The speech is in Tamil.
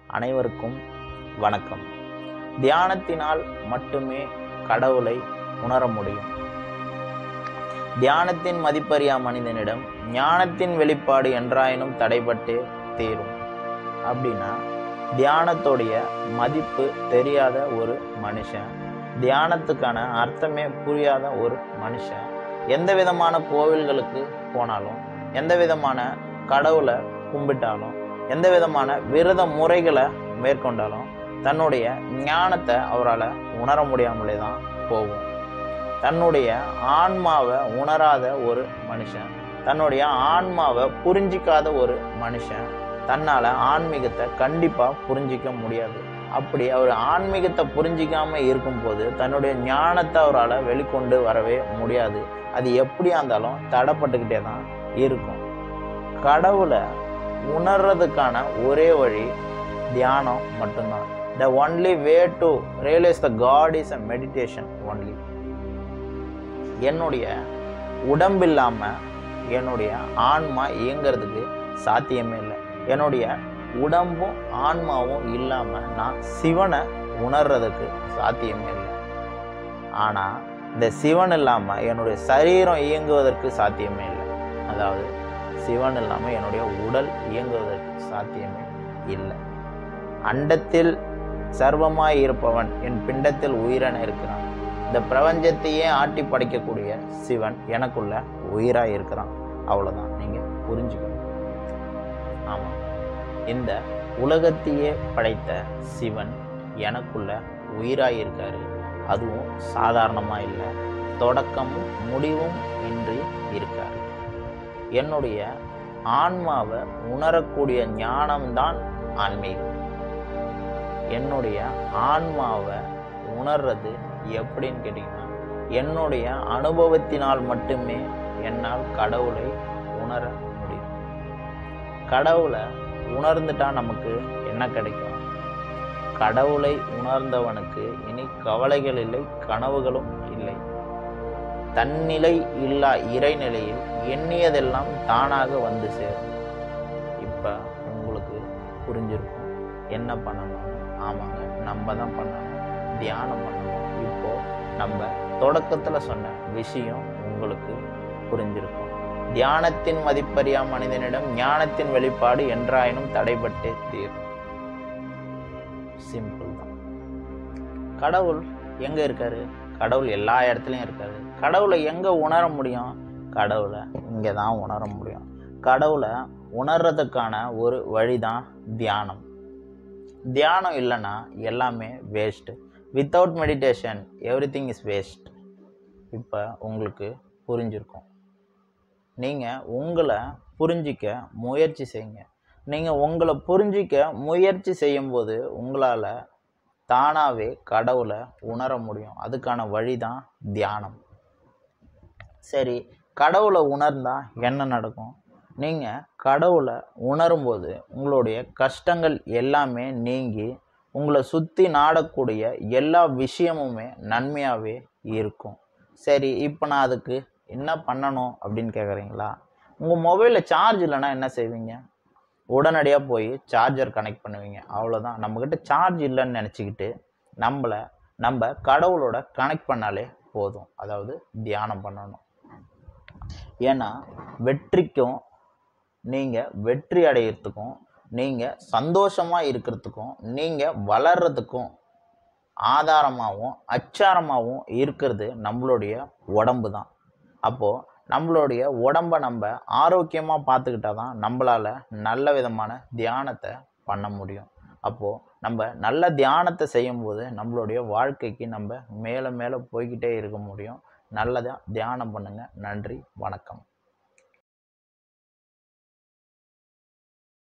அனைவருக்கும் வணக்கம் தியானத்தினால் மட்டுமே கடவுளை உணர முடியும் தியானத்தின் மதிப்பறியா மனிதனிடம் ஞானத்தின் வெளிப்பாடு என்றாயினும் தடைபட்டே தீரும் அப்படின்னா தியானத்தோடைய மதிப்பு தெரியாத ஒரு மனுஷன் தியானத்துக்கான அர்த்தமே புரியாத ஒரு மனுஷன் எந்த விதமான கோவில்களுக்கு போனாலும் எந்த விதமான கடவுளை கும்பிட்டாலும் எந்த விதமான விரத முறைகளை மேற்கொண்டாலும் தன்னுடைய ஞானத்தை அவரால் உணர முடியாமலே தான் போகும் தன்னுடைய ஆன்மாவை உணராத ஒரு மனுஷன் தன்னுடைய ஆன்மாவை புரிஞ்சிக்காத ஒரு மனுஷன் தன்னால் ஆன்மீகத்தை கண்டிப்பாக புரிஞ்சிக்க முடியாது அப்படி அவர் ஆன்மீகத்தை புரிஞ்சிக்காம இருக்கும்போது தன்னுடைய ஞானத்தை அவரால் வெளிக்கொண்டு வரவே முடியாது அது எப்படியா இருந்தாலும் தடைப்பட்டுக்கிட்டே தான் இருக்கும் கடவுளை உணர்றதுக்கான ஒரே வழி தியானம் மட்டும்தான் the only way to realise the god is a meditation only என்னுடைய உடம்பு இல்லாமல் என்னுடைய ஆன்மா இயங்கிறதுக்கு சாத்தியமே இல்லை என்னுடைய உடம்பும் ஆன்மாவும் இல்லாமல் நான் சிவனை உணர்றதுக்கு சாத்தியமே இல்லை ஆனால் இந்த சிவன் இல்லாமல் என்னுடைய சரீரம் இயங்குவதற்கு சாத்தியமே இல்லை அதாவது சிவன் இல்லாமல் என்னுடைய உடல் இயங்குவதற்கு சாத்தியமே இல்லை அண்டத்தில் சர்வமாய் இருப்பவன் என் பிண்டத்தில் உயிரென இருக்கிறான் இந்த பிரபஞ்சத்தையே ஆட்டி படைக்கக்கூடிய சிவன் எனக்குள்ள உயிராக இருக்கிறான் அவ்வளோதான் நீங்கள் புரிஞ்சுக்கணும் ஆமாம் இந்த உலகத்தையே படைத்த சிவன் எனக்குள்ள உயிராக இருக்காரு அதுவும் சாதாரணமாக இல்லை தொடக்கமும் முடிவும் இன்றி இருக்காரு என்னுடைய ஆன்மாவை உணரக்கூடிய ஞானம்தான் ஆன்மீகம் என்னுடைய ஆன்மாவை உணர்றது எப்படின்னு கேட்டிங்கன்னா என்னுடைய அனுபவத்தினால் மட்டுமே என்னால் கடவுளை உணர முடியும் கடவுளை உணர்ந்துட்டா நமக்கு என்ன கிடைக்கும் கடவுளை உணர்ந்தவனுக்கு இனி கவலைகள் இல்லை கனவுகளும் இல்லை தன்னிலை இல்லா இறைநிலையில் எண்ணியதெல்லாம் தானாக வந்து சேரும் இப்போ உங்களுக்கு புரிஞ்சிருக்கும் என்ன பண்ணணும் ஆமாங்க நம்ம தான் பண்ணணும் தியானம் பண்ணணும் இப்போ நம்ம தொடக்கத்தில் சொன்ன விஷயம் உங்களுக்கு புரிஞ்சிருக்கும் தியானத்தின் மதிப்பறியா மனிதனிடம் ஞானத்தின் வெளிப்பாடு என்றாயினும் தடைபட்டே தீரும் சிம்பிள் தான் கடவுள் எங்க இருக்காரு கடவுள் எல்லா இடத்துலையும் இருக்காரு கடவுளை எங்க உணர முடியும் கடவுளை இங்கே தான் உணர முடியும் கடவுளை உணர்றதுக்கான ஒரு வழிதான் தியானம் தியானம் இல்லைன்னா எல்லாமே waste without meditation everything is waste இப்போ உங்களுக்கு புரிஞ்சிருக்கும் நீங்கள் உங்களை புரிஞ்சிக்க முயற்சி செய்யுங்க நீங்கள் உங்களை புரிஞ்சிக்க முயற்சி செய்யும்போது உங்களால் தானாகவே கடவுளை உணர முடியும் அதுக்கான வழி தான் தியானம் சரி கடவுளை உணர்ந்தா என்ன நடக்கும் நீங்கள் கடவுளை உணரும்போது உங்களுடைய கஷ்டங்கள் எல்லாமே நீங்கி உங்களை சுற்றி நாடக்கூடிய எல்லா விஷயமுமே நன்மையாகவே இருக்கும் சரி இப்போ நான் அதுக்கு என்ன பண்ணணும் அப்படின்னு கேட்குறீங்களா உங்கள் மொபைலில் சார்ஜ் இல்லைன்னா என்ன செய்வீங்க உடனடியாக போய் சார்ஜர் கனெக்ட் பண்ணுவீங்க அவ்வளோதான் நம்மக்கிட்ட சார்ஜ் இல்லைன்னு நினச்சிக்கிட்டு நம்மளை நம்ம கடவுளோட கனெக்ட் பண்ணாலே போதும் அதாவது தியானம் பண்ணணும் ஏன்னா வெற்றிக்கும் நீங்கள் வெற்றி அடையிறதுக்கும் நீங்கள் சந்தோஷமாக இருக்கிறதுக்கும் நீங்கள் வளர்கிறதுக்கும் ஆதாரமாகவும் அச்சாரமாகவும் இருக்கிறது நம்மளுடைய உடம்பு தான் அப்போது நம்மளுடைய உடம்பை நம்ம ஆரோக்கியமாக பார்த்துக்கிட்டா தான் நம்மளால் நல்ல விதமான தியானத்தை பண்ண முடியும் அப்போது நம்ம நல்ல தியானத்தை செய்யும்போது நம்மளுடைய வாழ்க்கைக்கு நம்ம மேலே மேலே போய்கிட்டே இருக்க முடியும் நல்லதாக தியானம் பண்ணுங்கள் நன்றி வணக்கம்